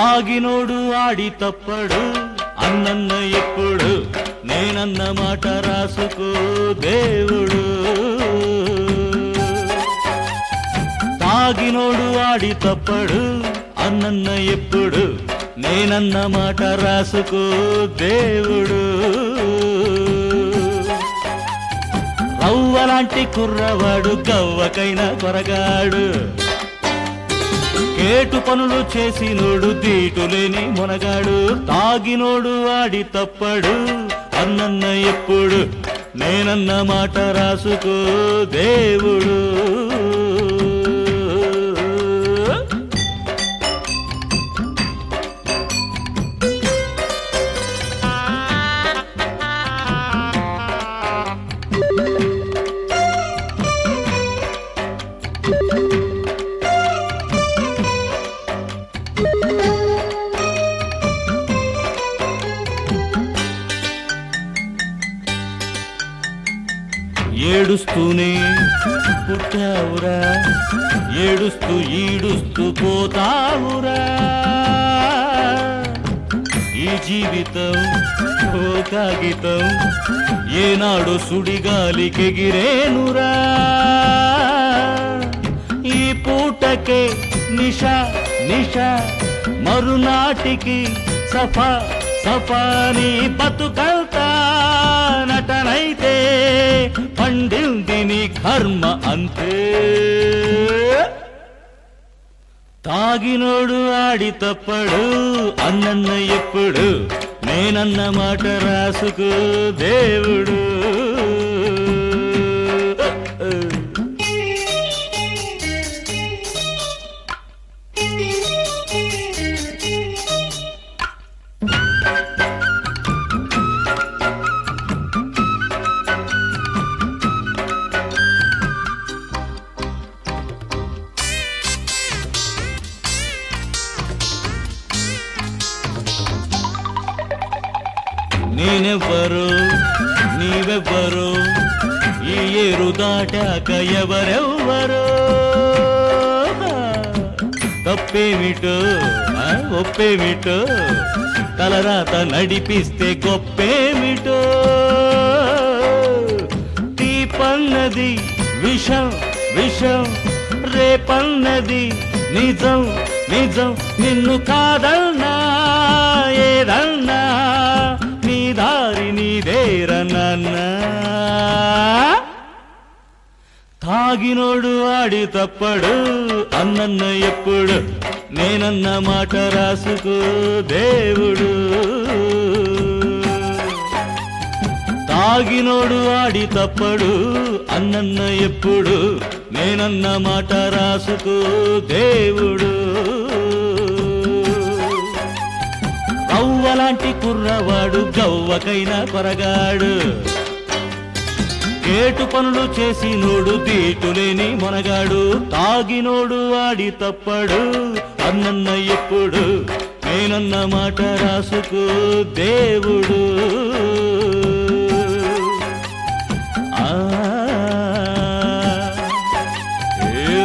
తాగినోడు ఆడి తప్పడు అన్నన్న ఎప్పుడు నేనన్న మాట రాసుకో దేవుడు తాగినోడు ఆడి తప్పడు అన్నన్న ఎప్పుడు నేనన్న మాట రాసుకో దేవుడు రవ్వలాంటి కుర్రవాడు గవ్వకైన కొరగాడు కేటు పనులు చేసినోడు దీటులేని మునగాడు తాగినోడు ఆడి తప్పడు అన్నన్న ఎప్పుడు నేనన్న మాట రాసుకో దేవుడు ఏడుస్తూనే పుట్టావురా ఏడుస్తూ ఈడుస్తూ పోతావురా ఈ జీవితం ఓ కాగితం ఏనాడు సుడిగాలికెగిరేనురా ఈ పూటకే నిష నిష మరునాటికి సఫా సఫాని బతుకల్తా నటనైతే పండింది నీ కర్మ అంతే తాగినోడు ఆడి తప్పడు అన్నన్న ఎప్పుడు నేనన్న మాట రాసుకో దేవుడు నేనెవ్వరు నీవెవ్వరు ఈ ఏరు దాటాక ఎవరెవ్వరు తప్పేమిటో ఆ, ఒప్పేమిటో తలరాత నడిపిస్తే గొప్పేమిటో తీపన్నది విషం విషం రేపన్నది నిజం నిజం నిన్ను కాదన్నా ఏదన్నా నీ దారి నీదేరనన్నా తాగినోడు ఆడి తప్పడు అన్నన్న ఎప్పుడు నేనన్న మాట రాసుకో దేవుడు తాగినోడు ఆడి తప్పడు అన్నన్న ఎప్పుడు నేనన్న మాట రాసుకో దేవుడు రవ్వలాంటి కుర్రవాడు గవ్వకైనా కొరగాడు కేటు పనులు చేసినోడు దీటులేని మొనగాడు తాగినోడు ఆడి తప్పడు అన్నన్న ఎప్పుడు నేనన్న మాట రాసుకో దేవుడు ఆ ఏ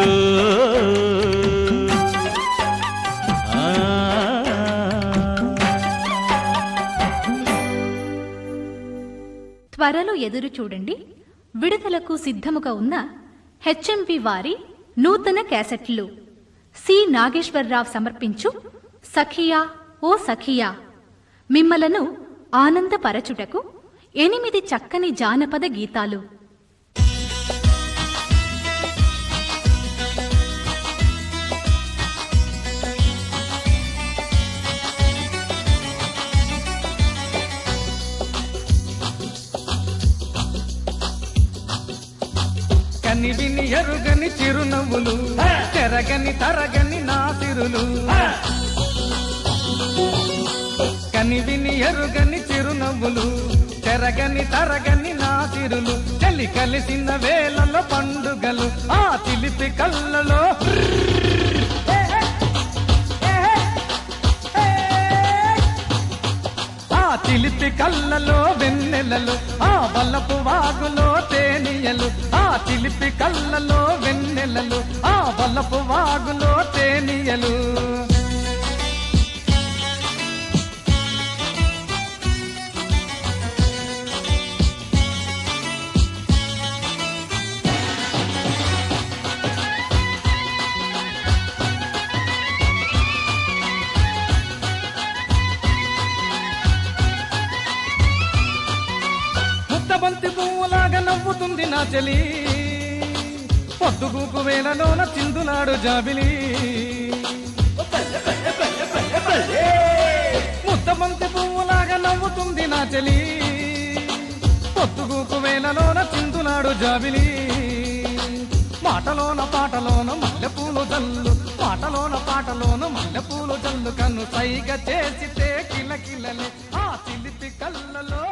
త్వరలో ఎదురు చూడండి విడుదలకు సిద్ధముగా ఉన్న హెచ్ఎంవి వారి నూతన క్యాసెట్లు సి నాగేశ్వరరావు సమర్పించు సఖియా ఓ సఖియా మిమ్మలను ఆనందపరచుటకు ఎనిమిది చక్కని జానపద గీతాలు కని విని ఎరుగని చిరునవ్వులు చెరగని తరగని నా సిరులు కని విని ఎరుగని చిరునవ్వులు చెరగని తరగని నా సిరులు చలి కలిసిన వేళలో పండుగలు ఆ చిలిపి కళ్ళలో ఆ చిలిపి కళ్ళలో వెన్నెలలు ఆ వల్లపు వాగులో తేనియలు ఆ చిలిపి కళ్ళలో వెన్నెలలు ఆ వల్లపు వాగులో తేనియలు ముద్దబంది నా చెలి పొద్దుగూకు వేలలోన చిందులాడు జాబిలి ముద్దబంతి పువ్వులాగా నవ్వుతుంది నా చెలి పొద్దుగూకు వేలలోన చిందులాడు జాబిలి మాటలోన పాటలోన మల్లెపూలు జల్లు పాటలోన పాటలోన మల్లెపూలు జల్లు కన్ను సైగ చేసితే కిలకిలలే ఆ చిలిపి కళ్ళలో